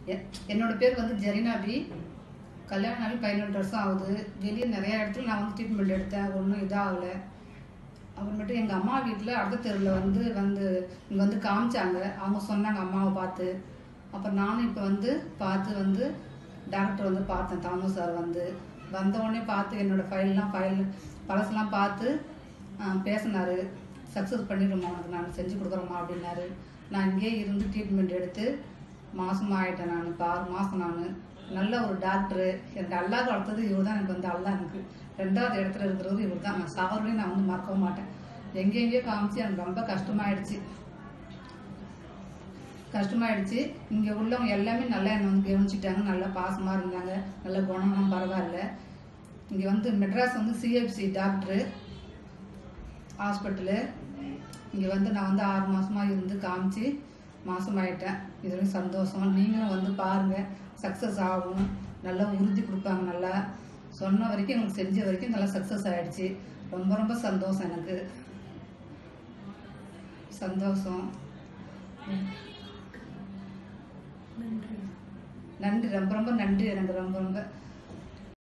எ- என்னோட பேர் வந்து ஜெரினாபி கல்யாணம் ஆகி பதினெட்டு வருஷம் ஆகுது வெளியே நிறைய இடத்துல நான் வந்து ட்ரீட்மெண்ட் எடுத்தேன் ஒன்றும் இதாகலை அப்புறமேட்டு எங்கள் அம்மா வீட்டில் அடுத்த தெருவில் வந்து வந்து இங்கே வந்து காமிச்சாங்க அவங்க சொன்னாங்க அம்மாவை பார்த்து அப்புறம் நானும் இப்போ வந்து பார்த்து வந்து டாக்டர் வந்து பார்த்தேன் தாமஸ் சார் வந்து வந்த உடனே பார்த்து என்னோட ஃபைல்லாம் ஃபைல் பழசெல்லாம் பார்த்து பேசினாரு சக்ஸஸ் பண்ணிடுமா உனக்கு நான் செஞ்சு கொடுக்குறோமா அப்படின்னாரு நான் இங்கேயே இருந்து ட்ரீட்மெண்ட் எடுத்து மாசமா ஆயிட்டேன் நான் இப்போ ஆறு மாதம் நான் நல்ல ஒரு டாக்டரு எனக்கு அல்லாஹ் வளர்த்தது இவர் தான் எனக்கு வந்து அல்லாஹ் எனக்கு ரெண்டாவது இடத்துல இருக்கிறவர் இவர் தான் நான் சாவரையும் நான் வந்து மறக்கவும் மாட்டேன் எங்கெங்கேயோ காமிச்சு எனக்கு ரொம்ப கஷ்டமாயிடுச்சு கஷ்டமாயிடுச்சு இங்கே உள்ளவங்க எல்லாமே நல்லா என்னை வந்து கவனிச்சிட்டாங்க நல்லா பாசமாக இருந்தாங்க நல்ல குணம்லாம் பரவாயில்ல இங்கே வந்து மெட்ராஸ் வந்து சிஎஃப்சி டாக்டரு ஹாஸ்பிட்டலு இங்கே வந்து நான் வந்து ஆறு மாசமா இருந்து காமிச்சு மாசமாயிட்டேன் இதுவரையும் சந்தோஷம் நீங்களும் வந்து பாருங்க சக்ஸஸ் ஆகும் நல்லா உறுதி கொடுப்பாங்க நல்லா சொன்ன வரைக்கும் எங்களுக்கு செஞ்ச வரைக்கும் நல்லா சக்ஸஸ் ஆயிடுச்சு ரொம்ப ரொம்ப சந்தோஷம் எனக்கு சந்தோஷம் நன்றி ரொம்ப ரொம்ப நன்றி எனக்கு ரொம்ப ரொம்ப